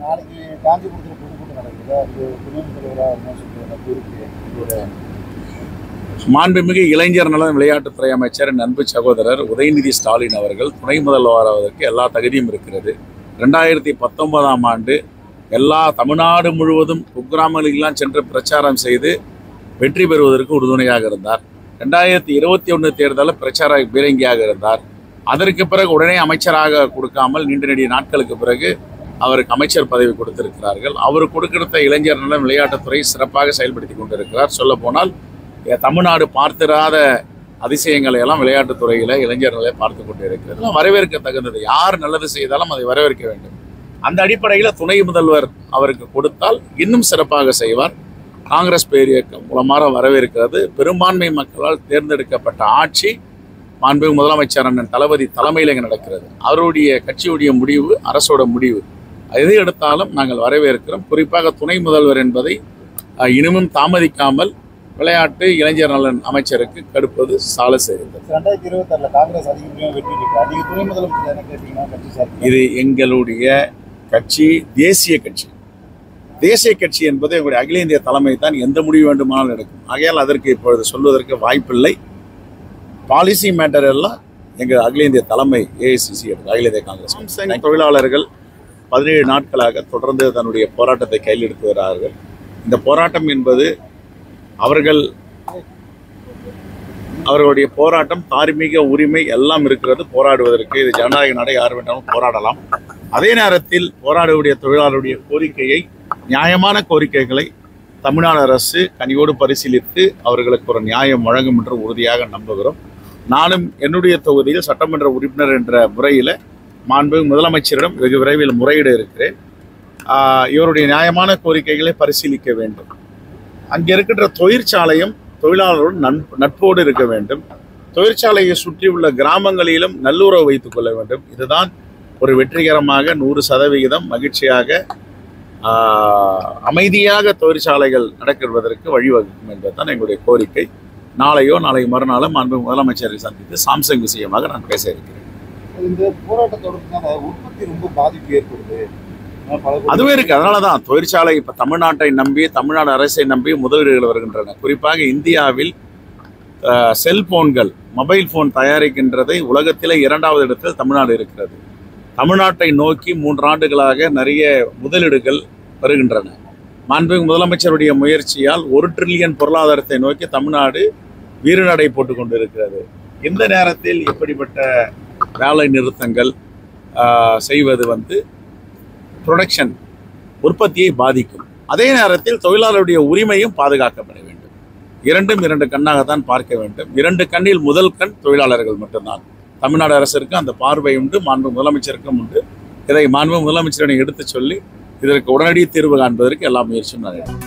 நாளைக்கு காஞ்சிபுரத்தில் பொதுக்கூட்டம் நடக்குது அது துணை முதல்வராக என்ன சொல்லுவாங்க பொறுப்பு உங்களோட மாண்புமிகு இளைஞர் நலன் விளையாட்டுத்துறை அமைச்சர் என் அன்பு சகோதரர் உதயநிதி ஸ்டாலின் அவர்கள் துணை முதல்வராவதற்கு எல்லா தகுதியும் இருக்கிறது ரெண்டாயிரத்தி பத்தொன்பதாம் ஆண்டு எல்லா தமிழ்நாடு முழுவதும் குக்கிராமங்களுக்கெல்லாம் சென்று பிரச்சாரம் செய்து வெற்றி பெறுவதற்கு உறுதுணையாக இருந்தார் ரெண்டாயிரத்தி இருபத்தி ஒன்று தேர்தலில் பிரச்சார பீரங்கியாக இருந்தார் அதற்கு பிறகு உடனே அமைச்சராக கொடுக்காமல் நீண்ட நெடிய நாட்களுக்கு பிறகு அவருக்கு அமைச்சர் பதவி கொடுத்திருக்கிறார்கள் அவர் கொடுக்கிற இளைஞர் நலன் விளையாட்டுத்துறை சிறப்பாக செயல்படுத்தி கொண்டிருக்கிறார் சொல்ல போனால் தமிழ்நாடு பார்த்திராத அதிசயங்களை எல்லாம் விளையாட்டுத் துறையில இளைஞர்களை பார்த்து கொண்டு இருக்கிறது இதெல்லாம் வரவேற்க தகுந்தது யார் நல்லது செய்தாலும் அதை வரவேற்க வேண்டும் அந்த அடிப்படையில் துணை முதல்வர் அவருக்கு கொடுத்தால் இன்னும் சிறப்பாக செய்வார் காங்கிரஸ் பேரியக்கம் மூலமாக வரவேற்கிறது பெரும்பான்மை மக்களால் தேர்ந்தெடுக்கப்பட்ட ஆட்சி மாண்புமிகு முதலமைச்சர் அண்ணன் தளபதி தலைமையில் இங்கே நடக்கிறது அவருடைய கட்சியுடைய முடிவு அரசோட முடிவு எதை எடுத்தாலும் நாங்கள் வரவேற்கிறோம் குறிப்பாக துணை முதல்வர் என்பதை அஹ், இனிமும் தாமதிக்காமல் விளையாட்டு இளைஞர் நலன் அமைச்சருக்கு கடுப்பது சால செய்கிறது ரெண்டாயிரத்தி இருபத்தாறில் காங்கிரஸ் அதிகமாக வெற்றி பெற்று நீங்கள் துணை முதலமைச்சர் என்ன கேட்டீங்கன்னா கட்சி சார் இது எங்களுடைய கட்சி தேசிய கட்சி தேசிய கட்சி என்பது எங்களுடைய அகில இந்திய தலைமை தான் எந்த முடிவு வேண்டுமானாலும் எடுக்கும் ஆகையால் அதற்கு இப்பொழுது சொல்வதற்கு வாய்ப்பில்லை பாலிசி மேட்டர் எல்லாம் எங்கள் அகில இந்திய தலைமை ஏஐசிசி எடுக்கும் அகில இந்திய காங்கிரஸ் சாம்சங் தொழிலாளர்கள் பதினேழு நாட்களாக தொடர்ந்து தன்னுடைய போராட்டத்தை கையில் எடுத்து வருகிறார்கள் இந்த போராட்டம் என்பது அவர்கள் அவர்களுடைய போராட்டம் தார்மீக உரிமை எல்லாம் இருக்கிறது போராடுவதற்கு இது ஜனநாயக நாடு யார் வேண்டாலும் போராடலாம் அதே நேரத்தில் போராடக்கூடிய தொழிலாளருடைய கோரிக்கையை நியாயமான கோரிக்கைகளை தமிழ்நாடு அரசு கனியோடு பரிசீலித்து அவர்களுக்கு ஒரு நியாயம் வழங்கும் என்று உறுதியாக நம்புகிறோம் நானும் என்னுடைய தொகுதியில் சட்டமன்ற உறுப்பினர் என்ற முறையில் மாண்பு முதலமைச்சரிடம் வெகு விரைவில் முறையிட இருக்கிறேன் ஆஹ் இவருடைய நியாயமான கோரிக்கைகளை பரிசீலிக்க வேண்டும் அங்கே இருக்கின்ற தொழிற்சாலையும் தொழிலாளரோடு நட்பு நட்போடு இருக்க வேண்டும் தொழிற்சாலையை சுற்றியுள்ள கிராமங்களிலும் நல்லுறவு வைத்துக் கொள்ள வேண்டும் இதுதான் ஒரு வெற்றிகரமாக நூறு சதவிகிதம் மகிழ்ச்சியாக ஆஹ், அமைதியாக தொழிற்சாலைகள் நடக்கிறதற்கு வழிவகுக்கும் என்பதுதான் எங்களுடைய கோரிக்கை நாளையோ நாளை மறுநாளோ மாண்பு முதலமைச்சரை சந்தித்து சாம்சங் விஷயமாக நான் பேச இருக்கிறேன் இந்த போராட்டத்தோட உற்பத்தி ரொம்ப பாதிப்பு ஏற்படுது ஆனா பல கோடி- அதுவே இருக்கு அதனால தான் தொழிற்சாலை இப்போ தமிழ்நாட்டை நம்பி தமிழ்நாடு அரசை நம்பி முதலீடுகள் வருகின்றன குறிப்பாக இந்தியாவில் அஹ், செல்போன்கள் மொபைல் ஃபோன் தயாரிக்கின்றதை உலகத்திலே இரண்டாவது இடத்தில் தமிழ்நாடு இருக்கிறது தமிழ்நாட்டை நோக்கி மூன்று ஆண்டுகளாக நிறைய முதலீடுகள் வருகின்றன மாண்புமிகு முதலமைச்சருடைய முயற்சியால் ஒரு ட்ரில்லியன் பொருளாதாரத்தை நோக்கி தமிழ்நாடு வீறுநடை போட்டு கொண்டிருக்கிறது இந்த நேரத்தில் இப்படிப்பட்ட வேலை நிறுத்தங்கள் ஆஹ், செய்வது வந்து ப்ரொடக்ஷன் உற்பத்தியை பாதிக்கும் அதே நேரத்தில் தொழிலாளருடைய உரிமையும் பாதுகாக்கப்பட வேண்டும் இரண்டும் இரண்டு கண்ணாகத்தான் பார்க்க வேண்டும் இரண்டு கண்ணில் முதல் கண் தொழிலாளர்கள் மட்டும்தான் தமிழ்நாடு அரசிற்கு அந்த பார்வை உண்டு மாண்பு முதலமைச்சருக்கும் உண்டு இதை மாண்பு முதலமைச்சரிடம் எடுத்துச் சொல்லி இதற்கு உடனடி தீர்வு காண்பதற்கு எல்லா முயற்சியும் நான் எடுப்பேன்